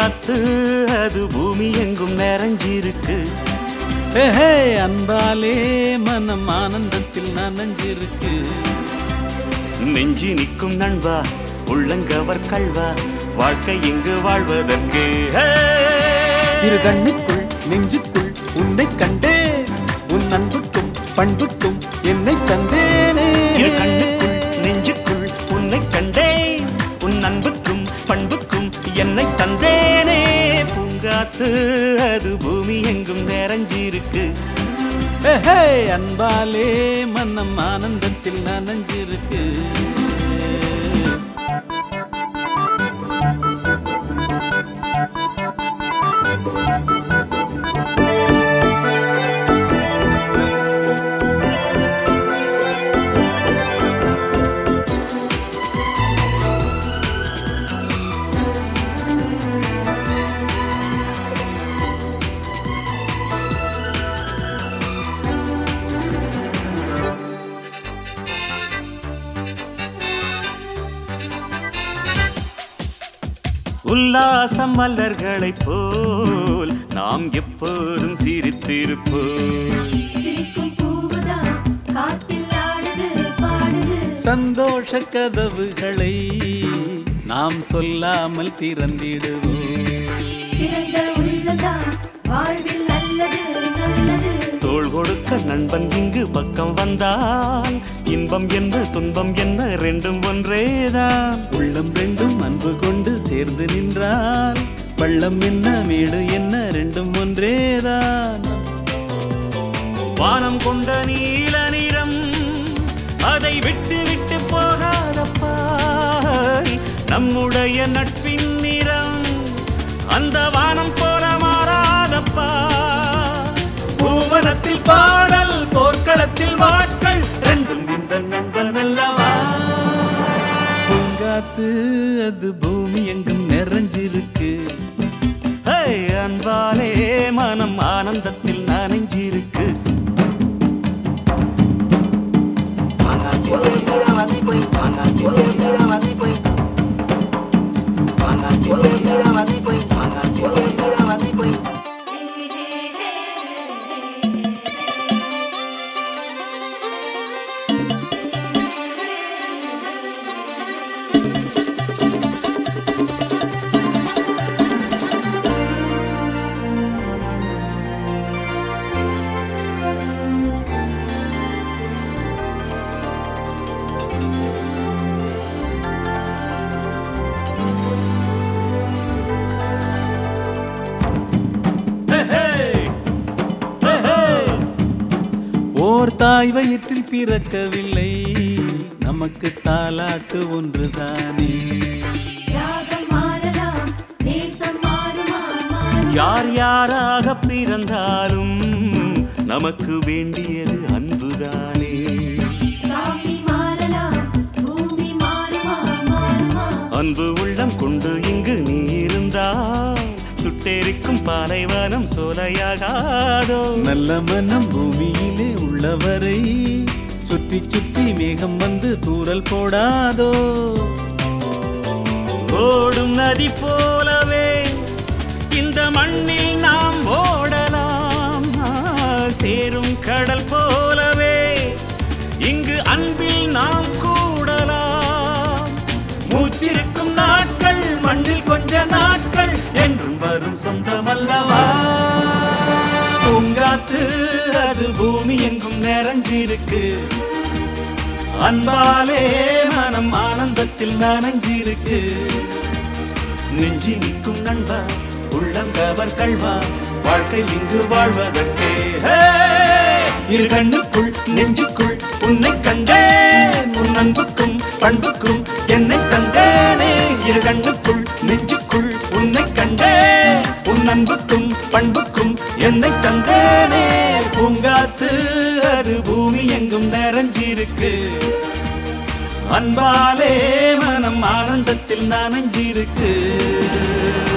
பூங்காத்து அது பூமி எங்கும் நிறைஞ்சிருக்கு ஹே அன்பாலே மனம் ஆனந்தத்தில் நனைஞ்சிருக்கு நெஞ்சி நிற்கும் நண்பா உள்ளங்கவர் கல்வா வாழ்க்கை இங்கு வாழ்வதற்கு ஹே! இரு கண்ணுக்குள் நெஞ்சுக்குள் உன்னை கண்டே உன் அன்புக்கும் பண்புக்கும் என்னை தந்தேனே இரு கண்ணுக்குள் நெஞ்சுக்குள் உன்னை கண்டேன் உன் அன்புக்கும் பண்புக்கும் என்னை தந்தேனே பூங்காத்து அது பூமி எங்கும் நிறைஞ்சிருக்கு ஹே அன்பாலே மனம் ஆனந்தத்தில் நனைஞ்சிருக்கு உல்லாசம் மலர்களைப் போல் நாம் எப்போதும் சிரித்திருப்போம் சிரிக்கும் பூவுதான் காற்றில் ஆடுது பாடுது சந்தோஷ கதவுகளை நாம் சொல்லாமல் திறந்திடுவோம் திறந்த உள்ளதான் வாழ்வில் நல்லது நல்லது தோள் கொடுக்க நண்பன் இங்கு பக்கம் வந்தால் இன்பம் என்ன துன்பம் என்ன ரெண்டும் ஒன்றேதான் உள்ளம் ரெண்டும் அன்பு கொண்டு சேர்ந்து நின்றால் பள்ளம் என்ன மேடு என்ன ரெண்டும் ஒன்றேதான் வானம் கொண்ட நீல நிறம் அதை விட்டு விட்டு போகாதப்பா நம்முடைய நட்பின் நிறம் அந்த வானம் போல மாறாதப்பா பூவனத்தில் பாடல் போர்க்களத்தில் வாட்கள் ரெண்டும் இந்த நண்பன் அல்லவா பூங்காத்து அது பூமி எங்கும் நிறைஞ்சிருக்கு ஹே, அன்பாலே மனம் ஆனந்தத்தில் நனைஞ்சிருக்கு ஓர் தாய் வயிற்றில் பிறக்கவில்லை நமக்கு தாலாட்டு ஒன்றுதானே ராகம் மாறலாம் நேசம் மாறுமா மாறுமா யார் யாராக பிறந்தாலும் நமக்கு வேண்டியது அன்புதானே சாமி மாறலாம் பூமி மாறுமா மாறுமா அன்பு உள்ளம் கொண்டு இங்கு நீ இருந்தால் சுட்டெரிக்கும் பாலைவனம் சோலையாகாதோ நல்ல மனம் பூமியிலே உள்ளவரை சுற்றி சுற்றி மேகம் வந்து தூறல் போடாதோ ஓடும் நதி போலவே இந்த மண்ணில் நாம் ஓடலாம் ஆ, சேரும் கடல் போலவே இங்கு அன்பில் நாம் கூடலாம் மூச்சிருக்கும் நாட்கள் மண்ணில் கொஞ்ச நாட்கள் என்றும் வரும் சொந்தமல்லவா பூங்காத்து அது பூமி எங்கும் நிறைஞ்சிருக்கு அன்பாலே மனம் ஆனந்தத்தில் நனைஞ்சிருக்கு நெஞ்சி நிற்கும் நண்பா உள்ளம் கவர் கல்வா வாழ்க்கை இங்கு வாழ்வதற்கே ஹே! இரு கண்ணுக்குள் நெஞ்சுக்குள் உன்னை கண்டேன் உன் அன்புக்கும் பண்புக்கும் என்னை தந்தேனே இரு கண்ணுக்குள் நெஞ்சுக்குள் உன்னை கண்டேன் உன் அன்புக்கும் பண்புக்கும் என்னை தந்தேனே பூங்காத்து அது பூமி எங்கும் நிறைஞ்சிருக்கு அன்பாலே மனம் ஆனந்தத்தில் நனைஞ்சிருக்கு